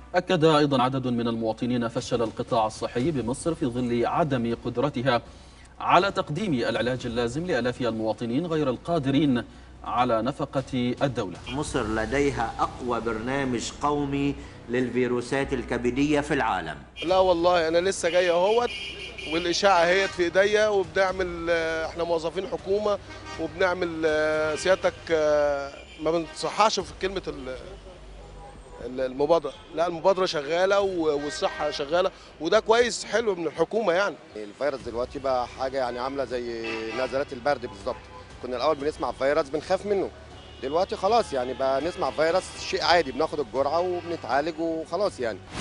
أكد أيضا عدد من المواطنين فشل القطاع الصحي بمصر في ظل عدم قدرتها على تقديم العلاج اللازم لآلاف المواطنين غير القادرين على نفقة الدولة مصر لديها أقوى برنامج قومي للفيروسات الكبدية في العالم لا والله انا لسه جاي اهوت والاشاعه هيت في ايديا وبنعمل آه، احنا موظفين حكومه وبنعمل آه، سيادتك آه، ما بنصححش في كلمه ال- ال- المبادره لا المبادره شغاله و- والصحه شغاله وده كويس حلو من الحكومه يعني الفيروس دلوقتي بقى حاجه يعني عامله زي نزلات البرد بالظبط كنا الاول بنسمع فيروس بنخاف منه دلوقتي خلاص يعني بقى نسمع فيروس شيء عادي بناخد الجرعه وبنتعالج وخلاص يعني